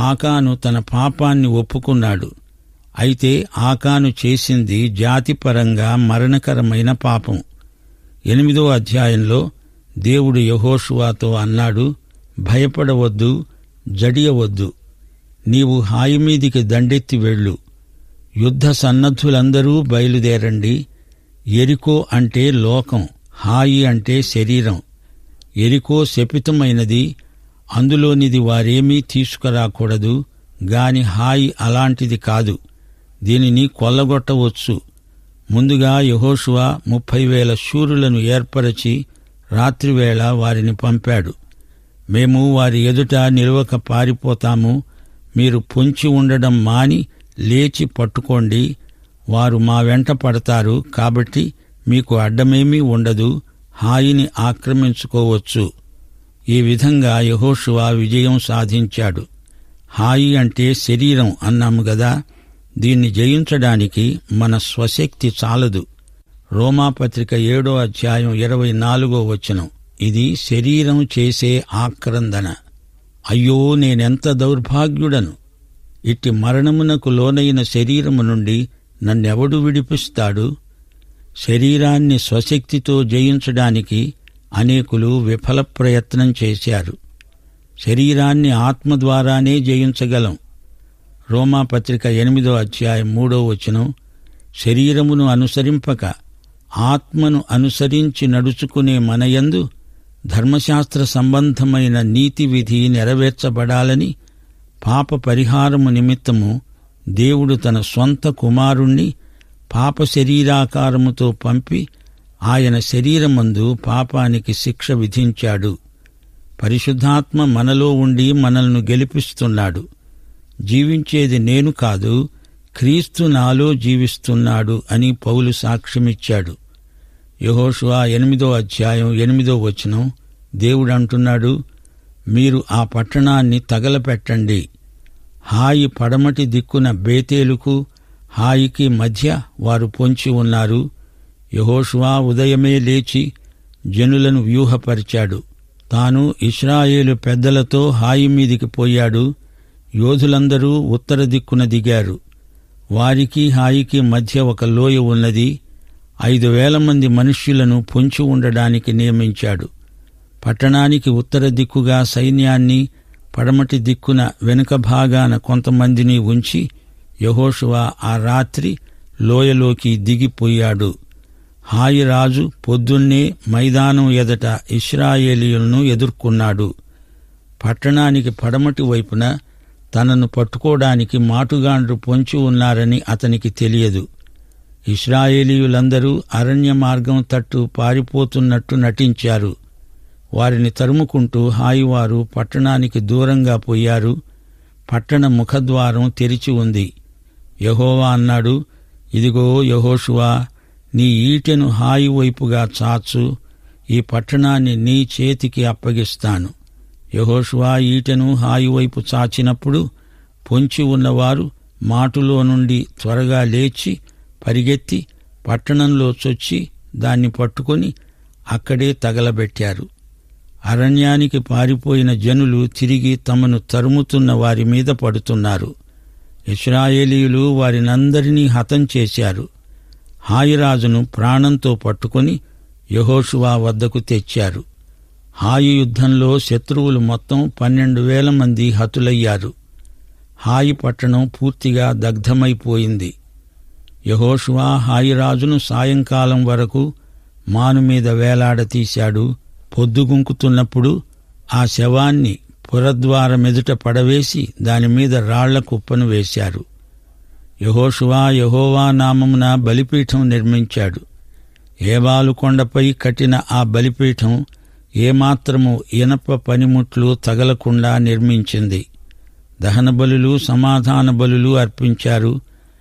ఆకాను తన పాపాన్ని ఒప్పుకున్నాడు అయితే ఆకాను చేసింది జాతిపరంగా మరణకరమైన పాపం ఎనిమిదో అధ్యాయంలో దేవుడు యహోషువాతో అన్నాడు భయపడవద్దు జడియవద్దు నీవు హాయి మీదికి దండెత్తి వెళ్ళు యుద్ధ సన్నద్ధులందరూ బయలుదేరండి ఎరికో అంటే లోకం హాయి అంటే శరీరం ఎరికో శపితమైనది అందులోనిది వారేమీ తీసుకురాకూడదు గాని హాయి అలాంటిది కాదు దీనిని కొల్లగొట్టవచ్చు ముందుగా యహోషువ ముప్పై వేల శూరులను ఏర్పరచి రాత్రివేళ వారిని పంపాడు మేము వారి ఎదుట నిలవక పారిపోతాము మీరు పొంచి ఉండడం మాని లేచి పట్టుకోండి వారు మా వెంట పడతారు కాబట్టి మీకు అడ్డమేమీ ఉండదు హాయిని ఆక్రమించుకోవచ్చు ఈ విధంగా యహోషువ విజయం సాధించాడు హాయి అంటే శరీరం అన్నాము గదా దీన్ని జయించడానికి మన స్వశక్తి చాలదు రోమాపత్రిక ఏడో అధ్యాయం ఇరవై నాలుగో వచనం ఇది శరీరం చేసే ఆక్రందన అయ్యో నేనెంత దౌర్భాగ్యుడను ఇట్టి మరణమునకు లోనైన శరీరము నుండి నన్నెవడు విడిపిస్తాడు శరీరాన్ని స్వశక్తితో జయించడానికి అనేకులు విఫల ప్రయత్నం చేశారు శరీరాన్ని ఆత్మ ద్వారానే జయించగలం రోమాపత్రిక ఎనిమిదో అధ్యాయం మూడో వచనం శరీరమును అనుసరింపక ఆత్మను అనుసరించి నడుచుకునే మనయందు ధర్మశాస్త్ర సంబంధమైన నీతి విధి నెరవేర్చబడాలని పాప పరిహారము నిమిత్తము దేవుడు తన స్వంత కుమారుణ్ణి పాప శరీరాకారముతో పంపి ఆయన శరీరమందు పాపానికి శిక్ష విధించాడు పరిశుద్ధాత్మ మనలో ఉండి మనల్ని గెలిపిస్తున్నాడు జీవించేది నేను కాదు క్రీస్తు నాలో జీవిస్తున్నాడు అని పౌలు సాక్ష్యమిచ్చాడు యహోషువా ఎనిమిదో అధ్యాయం ఎనిమిదో వచనం దేవుడు అంటున్నాడు మీరు ఆ పట్టణాన్ని తగలపెట్టండి హాయి పడమటి దిక్కున బేతేలుకు హాయికి మధ్య వారు పొంచి ఉన్నారు యహోషువా ఉదయమే లేచి జనులను వ్యూహపరిచాడు తాను ఇస్రాయేలు పెద్దలతో హాయి మీదికి పోయాడు యోధులందరూ ఉత్తర దిక్కున దిగారు వారికి హాయికి మధ్య ఒక లోయ ఉన్నది ఐదు వేల మంది మనుష్యులను పొంచి ఉండడానికి నియమించాడు పట్టణానికి ఉత్తర దిక్కుగా సైన్యాన్ని పడమటి దిక్కున వెనుక భాగాన కొంతమందిని ఉంచి యహోషువ ఆ రాత్రి లోయలోకి దిగిపోయాడు హాయి రాజు పొద్దున్నే మైదానం ఎదట ఇస్రాయేలీయులను ఎదుర్కొన్నాడు పట్టణానికి పడమటి వైపున తనను పట్టుకోవడానికి మాటుగాండ్రు పొంచి ఉన్నారని అతనికి తెలియదు ఇస్రాయేలీయులందరూ అరణ్య మార్గం తట్టు పారిపోతున్నట్టు నటించారు వారిని తరుముకుంటూ హాయివారు పట్టణానికి దూరంగా పోయారు పట్టణ ముఖద్వారం తెరిచి ఉంది యహోవా అన్నాడు ఇదిగో యహోషువా నీ ఈటెను హాయి వైపుగా చాచు ఈ పట్టణాన్ని నీ చేతికి అప్పగిస్తాను యహోషువా ఈటెను హాయి వైపు చాచినప్పుడు పొంచి ఉన్నవారు మాటులో నుండి త్వరగా లేచి పరిగెత్తి పట్టణంలో చొచ్చి దాన్ని పట్టుకొని అక్కడే తగలబెట్టారు అరణ్యానికి పారిపోయిన జనులు తిరిగి తమను తరుముతున్న వారి మీద పడుతున్నారు ఇస్రాయేలీయులు వారినందరినీ హతం చేశారు హాయిరాజును ప్రాణంతో పట్టుకొని యహోషువా వద్దకు తెచ్చారు హాయి యుద్ధంలో శత్రువులు మొత్తం పన్నెండు వేల మంది హతులయ్యారు హాయి పట్టణం పూర్తిగా దగ్ధమైపోయింది యహోషువా హాయిరాజును సాయంకాలం వరకు మాను మీద వేలాడతీశాడు పొద్దుగుంకుతున్నప్పుడు ఆ శవాన్ని పురద్వారమెదుట పడవేసి దానిమీద రాళ్ల కుప్పను వేశారు యహోషువా యహోవా నామమున బలిపీఠం నిర్మించాడు ఏబాలు కొండపై కట్టిన ఆ బలిపీఠం ఏమాత్రము ఇనప పనిముట్లు తగలకుండా నిర్మించింది దహన బలులు సమాధాన బలులు అర్పించారు